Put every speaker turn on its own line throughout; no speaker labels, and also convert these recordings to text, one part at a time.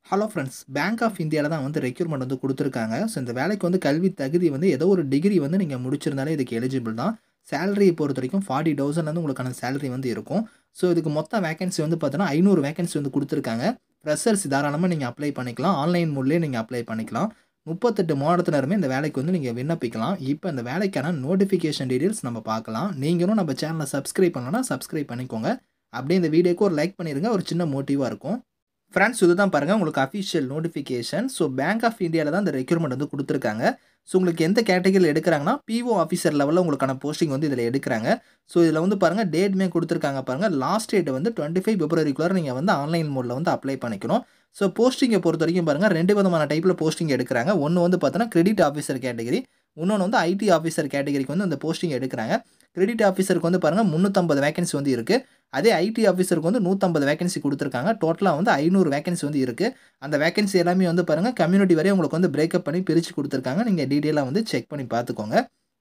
hello friends bank of இந்தியாவில் தான் வந்து ரெக்யூர்மெண்ட் வந்து கொடுத்துருக்காங்க ஸோ இந்த வேலைக்கு வந்து கல்வி தகுதி வந்து ஏதோ ஒரு டிகிரி வந்து நீங்கள் முடிச்சிருந்தாலே இதுக்கு எலிஜிபிள் தான் சேலரியை பொறுத்த வரைக்கும் ஃபார்ட்டி தௌசண்ட்லேருந்து உங்களுக்கான சேலரி வந்து இருக்கும் ஸோ இதுக்கு மொத்த வேகன்சி வந்து பார்த்தோன்னா ஐநூறு வேகன்சி வந்து கொடுத்துருக்காங்க ஃப்ரெஷர்ஸ் தாராளமாக நீங்கள் அப்ளை பண்ணிக்கலாம் ஆன்லைன் மூலியே நீங்கள் அப்ளை பண்ணிக்கலாம் முப்பத்தெட்டு மாவட்டத்தினருமே இந்த வேலைக்கு வந்து நீங்கள் விண்ணப்பிக்கலாம் இப்போ இந்த வேலைக்கான நோட்டிஃபிகேஷன் டீட்டெயில்ஸ் நம்ம பார்க்கலாம் நீங்களும் நம்ம சேனலை சப்ஸ்கிரைப் பண்ணலன்னா சப்ஸ்கிரைப் பண்ணிக்கோங்க அப்படியே இந்த வீடியோக்கு ஒரு லைக் பண்ணிடுங்க ஒரு சின்ன மோட்டிவாக இருக்கும் ஃப்ரெண்ட்ஸ் இதுதான் பாருங்கள் உங்களுக்கு official notification so bank of இந்தியாவில் தான் இந்த ரெக்யூர்மெண்ட் வந்து கொடுத்துருக்காங்க ஸோ உங்களுக்கு எந்த கேட்டகரியில் எடுக்கிறாங்கன்னா பிஓ ஆஃபீஸர் லெவலில் உங்களுக்கான போஸ்டிங் வந்து இதில் எடுக்கிறாங்க ஸோ இதில் வந்து பாருங்கள் டேட்மே கொடுத்துருக்காங்க பாருங்கள் லாஸ்ட் டேட் வந்து டுவெண்ட்டி ஃபைவ் பிப்ரவரிக்குள்ளே நீங்கள் வந்து ஆன்லைன் மோடில் வந்து அப்ளை பண்ணிக்கணும் ஸோ போஸ்டிங்கை பொறுத்த வரைக்கும் பாருங்கள் ரெண்டு விதமான டைப்பில் போஸ்டிங் எடுக்கிறாங்க ஒன்று வந்து பார்த்தோன்னா கிரெடிட் ஆஃபீஸர் கேட்டகரி இன்னொன்று வந்து ஐடி ஆஃபீஸர் கேட்டகரிக்கு வந்து இந்த போஸ்டிங் எடுக்கிறாங்க கிரெடிட் ஆஃபீஸருக்கு வந்து பாருங்கள் முந்நூற்றம்பது வேகன்சி வந்து இருக்குது அதே ஐடி ஆஃபீஸருக்கு வந்து நூற்றம்பது வேகன்சி கொடுத்துருக்காங்க டோட்டலாக வந்து ஐநூறு வேகன்சி வந்து இருக்குது அந்த வேகன்சி எல்லாமே வந்து பாருங்கள் கம்யூனிட்டி வரையும் உங்களுக்கு வந்து பிரேக்கப் பண்ணி பிரித்து கொடுத்துருக்காங்க நீங்கள் டீட்டெயிலாக வந்து செக் பண்ணி பார்த்துக்கோங்க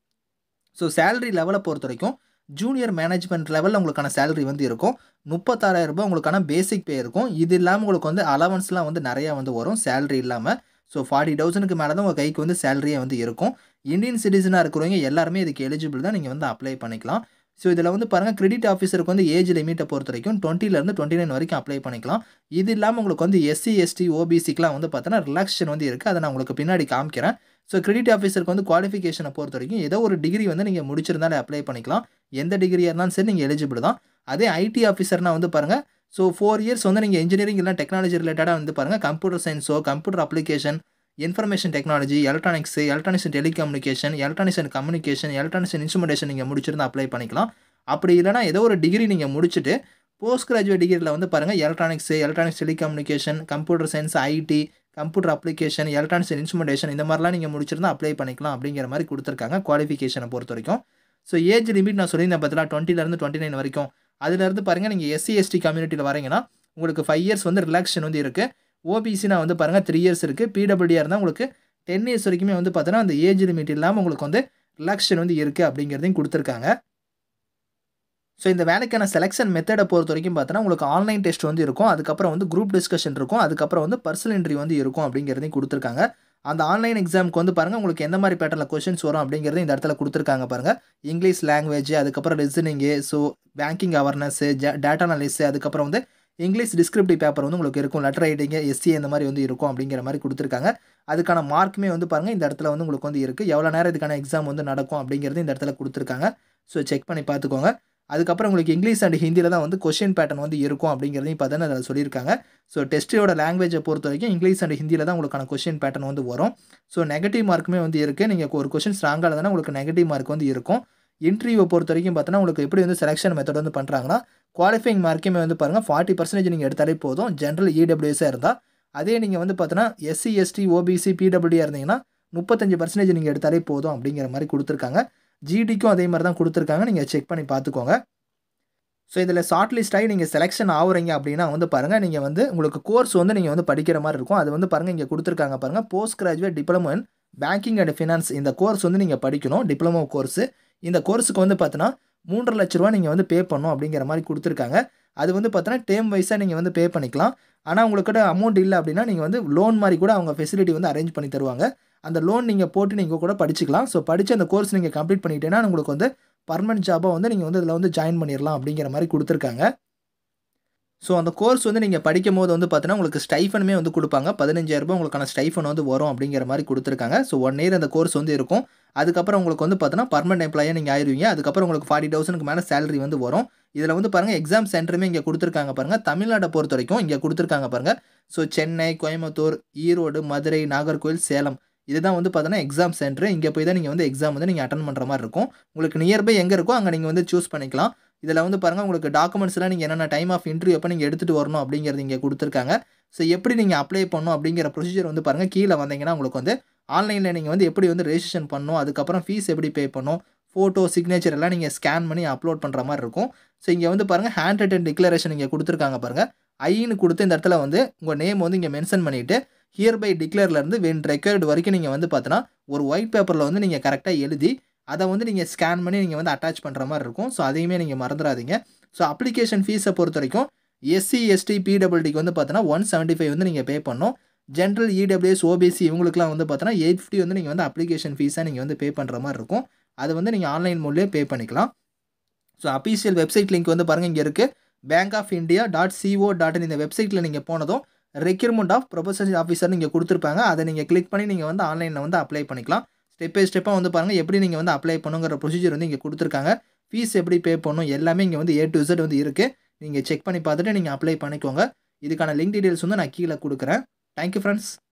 ஸோ சேலரி லெவலை பொறுத்த வரைக்கும் ஜூனியர் மேனேஜ்மெண்ட் லெவலில் உங்களுக்கான சேலரி வந்து இருக்கும் முப்பத்தாறாயிரம் ரூபாய் உங்களுக்கான பேசிக் பே இருக்கும் இது இல்லாமல் உங்களுக்கு வந்து அலவன்ஸ்லாம் வந்து நிறையா வந்து வரும் சேலரி இல்லாமல் ஸோ ஃபார்ட்டி தௌசண்ட்க்கு மேலே தான் உங்கள் கைக்கு வந்து சேலரியே வந்து இருக்கும் இந்தியன் சிட்டிசனாக இருக்கிறவங்க எல்லாருமே இதுக்கு எலிஜிபிள் தான் நீங்கள் வந்து அப்ளை பண்ணிக்கலாம் ஸோ இதில் வந்து பாருங்கள் கிரெடிட் ஆஃபீஸருக்கு வந்து ஏஜ் லிமிட்டை பொறுத்த வரைக்கும் டுவெண்ட்டிலேருந்து டுவெண்ட்டி நைன் வரைக்கும் அப்ளை பண்ணிக்கலாம் இது இல்லாமல் உங்களுக்கு வந்து எஸ்சி எஸ்டி ஓபிசிக்கெலாம் வந்து பார்த்தோன்னா ரிலாக்ஸேஷன் வந்து இருக்குது அதை நான் உங்களுக்கு பின்னாடி காமிக்கிறேன் ஸோ கிரெடிட் ஆஃபீஸருக்கு வந்து குவாலிஃபிகேஷனை பொறுத்த வரைக்கும் ஏதோ ஒரு டிகிரி வந்து நீங்கள் முடிச்சிருந்தாலே அப்ளை பண்ணிக்கலாம் எந்த டிகிரியாக இருந்தாலும் சரி நீங்கள் எலிஜிபிள் தான் அதே ஐடி ஆஃபீஸர்னால் வந்து பாருங்கள் ஸோ ஃபோர் இயர்ஸ் வந்து நீங்கள் இன்ஜினியரிங் இல்லை டெக்னாலஜி ரிலேட்டடாக வந்து பாருங்கள் கம்ப்யூட்டர் சயின்ஸோ computer application information technology electronics electronics and telecommunication electronics and communication electronics and instrumentation நீங்கள் முடிச்சிருந்தா அப்ளை பண்ணிக்கலாம் அப்படி இல்லைனா ஏதோ ஒரு டிகிரி நீங்கள் முடிச்சுட்டு போஸ்ட் கிராஜுவேட் டிகிரியில் வந்து பாருங்கள் electronics electronics telecommunication computer science IT computer application electronics and instrumentation இந்த மாதிரிலாம் நீங்கள் முடிச்சிருந்தா அப்ளை பண்ணிக்கலாம் அப்படிங்கிற மாதிரி கொடுத்துருக்காங்க குவாலிஃபிகேஷனை பொறுத்த வரைக்கும் ஸோ ஏஜ் லிமிட் நான் சொல்லியிருந்தேன் பார்த்தீங்களா டுவெண்ட்டிலேருந்து டுவெண்ட்டி நைன் வரைக்கும் அதுலேருந்து பாருங்கள் நீங்கள் எஸ்சி எஸ்டி கம்யூனிட்டியில் வரீங்கன்னா உங்களுக்கு ஃபைவ் இயர்ஸ் வந்து ரிலாக்ஷன் வந்து இருக்குது ஓபிசினா வந்து பாருங்கள் த்ரீ இயர்ஸ் இருக்குது பிடபிள்யூடியாக இருந்தால் உங்களுக்கு டென் இயர்ஸ் வரைக்குமே வந்து பார்த்தீங்கன்னா அந்த ஏஜ் லிமிட் இல்லாமல் உங்களுக்கு வந்து ரிலாக்ஷன் வந்து இருக்குது அப்படிங்கிறதையும் கொடுத்துருக்காங்க ஸோ இந்த வேலைக்கான செலெக்ஷன் மெத்தடை பொறுத்த வரைக்கும் பார்த்தோன்னா உங்களுக்கு ஆன்லைன் டெஸ்ட் வந்து இருக்கும் அதுக்கப்புறம் வந்து குரூப் டிஸ்கஷன் இருக்கும் அதுக்கப்புறம் வந்து பர்சனல் இன்ட்ரி வந்து இருக்கும் அப்படிங்கிறதையும் கொடுத்துருக்காங்க அந்த ஆன்லைன் எக்ஸாமுக்கு வந்து பாருங்கள் உங்களுக்கு எந்த மாதிரி பேட்டர்னில் கொஷின்ஸ் வரும் அப்படிங்கிறது இந்த இடத்துல கொடுத்துருக்காங்க பாருங்கள் இங்கிலீஷ் லாங்குவேஜ் அதுக்கப்புறம் reasoning so banking awareness data analysis அதுக்கப்புறம் வந்து இங்கிலீஷ் டிஸ்கிரிப்டிவ் பேப்பர் வந்து உங்களுக்கு இருக்கும் லெட்டர் ரைட்டிங்கு எஸ்சி இந்த மாதிரி வந்து இருக்கும் அப்படிங்கிற மாதிரி கொடுத்துருக்காங்க அதுக்கான மார்க்குமே வந்து பாருங்கள் இந்த இடத்துல வந்து உங்களுக்கு வந்து இருக்குது எவ்வளோ நேரம் இதுக்கான எக்ஸாம் வந்து நடக்கும் அப்படிங்கிறது இந்த இடத்துல கொடுத்துருக்காங்க ஸோ செக் பண்ணி பார்த்துக்கோங்க அதுக்கப்புறம் உங்களுக்கு இங்கிலீஷ் அண்ட் ஹிந்தியில் தான் வந்து கொஷின் பேட்டர்ன் வந்து இருக்கும் அப்படிங்கிறதையும் பார்த்தா அதில் சொல்லியிருக்காங்க ஸோ டெஸ்ட்டோட லாங்குவேஜை பொறுத்த வரைக்கும் இங்கிலீஷ் அண்ட் ஹிந்தியில் தான் உங்களுக்கான கொஷின் பேட்டர்ன் வந்து வரும் ஸோ நெகட்டிவ் மார்க்குமே வந்து இருக்குது நீங்கள் ஒரு கொஷின் ஸ்ட்ராங்காக இருந்தால் உங்களுக்கு நெகட்டிவ் மார்க் வந்து இருக்கும் இன்டர்வியூவை பொறுத்த வரைக்கும் பார்த்தோன்னா உங்களுக்கு எப்படி வந்து செலெக்ஷன் மெத்தட் வந்து பண்ணுறாங்கன்னா குவாலிஃபைங் மார்க்குமே வந்து பாருங்கள் ஃபார்ட்டி பர்சன்டேஜ் நீங்கள் எடுத்தாலே போதும் ஜென்ரல் இடபிள்யூஎஸாக இருந்தால் அதே நீங்கள் வந்து பார்த்தோன்னா எஸ்சி எஸ்டி ஓபிசி பிடபிள்யூடியாக இருந்தீங்கன்னா முப்பத்தஞ்சு பர்சன்டேஜ் நீங்கள் எடுத்தாலே போதும் அப்படிங்கிற மாதிரி கொடுத்துருக்காங்க ஜிடிக்கும் அதே மாதிரி தான் கொடுத்துருக்காங்க நீங்கள் செக் பண்ணி பார்த்துக்கோங்க ஸோ இதில் ஷார்ட் லிஸ்ட் ஆகி நீங்கள் செலெக்ஷன் ஆகுறீங்க அப்படின்னா வந்து பாருங்கள் நீங்கள் வந்து உங்களுக்கு கோர்ஸ் வந்து நீங்கள் வந்து படிக்கிற மாதிரி இருக்கும் அது வந்து பாருங்கள் இங்கே கொடுத்துருக்காங்க பாருங்கள் post graduate diploma in banking and finance இந்த கோர்ஸ் வந்து நீங்கள் படிக்கணும் டிப்ளமோ கோர்ஸு இந்த கோர்ஸுக்கு வந்து பார்த்தோன்னா மூன்றரை லட்ச ரூபா நீங்கள் வந்து பே பண்ணணும் அப்படிங்கிற மாதிரி கொடுத்துருக்காங்க அது வந்து பார்த்தோன்னா டேம் வைஸாக நீங்கள் வந்து பே பண்ணிக்கலாம் ஆனால் உங்கள்கிட்ட அமௌண்ட் இல்லை அப்படின்னா நீங்கள் வந்து லோன் மாதிரி கூட அவங்க ஃபெசிலிட்டி வந்து அரேஞ்ச் பண்ணி தருவாங்க அந்த லோன் நீங்கள் போட்டு நீங்கள் கூட படிச்சுக்கலாம் ஸோ படித்து அந்த கோர்ஸ் நீங்கள் கம்ப்ளீட் பண்ணிட்டேன்னா உங்களுக்கு வந்து பர்மனெண்ட் ஜாபாக வந்து நீங்கள் வந்து இதில் வந்து ஜாயின் பண்ணிடலாம் அப்படிங்கிற மாதிரி கொடுத்துருக்காங்க ஸோ அந்த கோர்ஸ் வந்து நீங்கள் படிக்கும் போது வந்து பார்த்தீங்கன்னா உங்களுக்கு ஸ்டைஃபனுமே வந்து கொடுப்பாங்க பதினஞ்சாயிரரூபா உங்களுக்கான ஸ்டைஃபன் வந்து வரும் அப்படிங்கிற மாதிரி கொடுத்துருக்காங்க ஸோ ஒன் இயர் அந்த கோர்ஸ் வந்து இருக்கும் அதுக்கப்புறம் உங்களுக்கு வந்து பார்த்தீங்கன்னா பர்மனெண்ட் எம்ப்ளாயாக நீங்கள் ஆயிருவீங்க அதுக்கப்புறம் உங்களுக்கு ஃபார்ட்டி தௌசண்ட்க்கு மேலே சேலரி வந்து வரும் இதில் வந்து பாருங்கள் எக்ஸாம் சென்டருமே இங்கே கொடுத்துருக்காங்க பாருங்கள் தமிழ்நாட்டை பொறுத்த வரைக்கும் இங்கே கொடுத்துருக்காங்க பாருங்கள் ஸோ சென்னை கோயம்புத்தூர் ஈரோடு மதுரை நாகர்கோவில் சேலம் இதுதான் வந்து பார்த்தீங்கன்னா எக்ஸாம் சென்டர் இங்கே போய் தான் நீங்கள் வந்து எக்ஸாம் வந்து நீங்கள் அட்டன் பண்ணுற மாதிரி இருக்கும் உங்களுக்கு நியர்பை எங்கே இருக்கோ அங்கே நீங்கள் வந்து சூஸ் பண்ணிக்கலாம் இதில் வந்து பாருங்கள் உங்களுக்கு டாக்குமெண்ட்ஸ்லாம் நீங்கள் என்னென்ன டைம் ஆஃப் இன்டர்வியூ எப்போ நீங்கள் எடுத்துகிட்டு வரணும் அப்படிங்கிறது இங்கே கொடுத்துருக்காங்க ஸோ எப்படி நீங்கள் அப்ளை பண்ணணும் அப்படிங்கிற ப்ரொசீஜர் வந்து பாருங்கள் கீழே வந்தீங்கன்னா உங்களுக்கு வந்து ஆன்லைனில் நீங்கள் வந்து எப்படி வந்து ரெஜிஸ்ட்ரேஷன் பண்ணணும் அதுக்கப்புறம் ஃபீஸ் எப்படி பே பண்ணணும் ஃபோட்டோ சிக்னேச்சர் எல்லாம் நீங்கள் ஸ்கேன் பண்ணி அப்லோட் பண்ணுற மாதிரி இருக்கும் ஸோ இங்கே வந்து பாருங்கள் ஹேண்ட் ரிட்டன் டிக்ளரேஷன் இங்கே கொடுத்துருக்காங்க பாருங்கள் ஐன்னு கொடுத்து இந்த இடத்துல வந்து உங்கள் நேம் வந்து இங்கே மென்ஷன் பண்ணிவிட்டு ஹியர் பை டிக்ளேர்லேருந்து வென் ரெக்யர்டு வரைக்கும் நீங்கள் வந்து பார்த்தோன்னா ஒரு ஒயிட் பேப்பரில் வந்து நீங்கள் கரெக்டாக எழுதி அதை வந்து நீங்கள் ஸ்கேன் பண்ணி நீங்கள் வந்து அட்டாச் பண்ணுற மாதிரி இருக்கும் ஸோ அதையுமே நீங்கள் மறந்துடாதீங்க ஸோ அப்ளிகேஷன் ஃபீஸை பொறுத்த வரைக்கும் எஸ்சி எஸ்டி பிடபிள்டிக்கு வந்து பார்த்தோன்னா ஒன் செவன்ட்டி ஃபைவ் வந்து நீங்கள் பே பண்ணணும் ஜென்ரல் இடபிள்யூஎஸ் ஓபிசி இவங்களுக்குலாம் வந்து பார்த்தோன்னா எயிட் ஃபிஃப்டி வந்து நீங்கள் வந்து அப்ளிகேஷன் ஃபீஸாக நீங்கள் வந்து பே பண்ணுற மாதிரி இருக்கும் அது வந்து நீங்கள் ஆன்லைன் மூலியம் பே பண்ணிக்கலாம் ஸோ அஃபீஷியல் வெப்சைட் லிங்க் வந்து பாருங்கள் இங்கே இருக்குது bank of India dot co dot இந்த வெப்சைட்டில் நீங்கள் போனதும் ரெக்யூர்மெண்ட் ஆஃப் ப்ரொஃபஷனல் ஆஃபீஸர் நீங்கள் கொடுத்துருப்பாங்க அதை நீங்கள் கிளிக் பண்ணி நீங்கள் வந்து ஆன்லைனில் வந்து அப்ளை பண்ணிக்கலாம் ஸ்டெப் பை ஸ்டெப்பாக வந்து பாருங்கள் எப்படி நீங்கள் வந்து அப்ளை பண்ணுங்கிற ப்ரொசீஜர் வந்து இங்கே கொடுத்துருக்காங்க ஃபீஸ் எப்படி பே பண்ணணும் எல்லாமே இங்கே வந்து ஏ டு இசட் வந்து இருக்குது நீங்கள் செக் பண்ணி பார்த்துட்டு நீங்கள் அப்ளை பண்ணிக்கோங்க இதுக்கான லிங்க் டீடைல்ஸ் வந்து நான் கீழே கொடுக்குறேன் தேங்க்யூ ஃப்ரெண்ட்ஸ்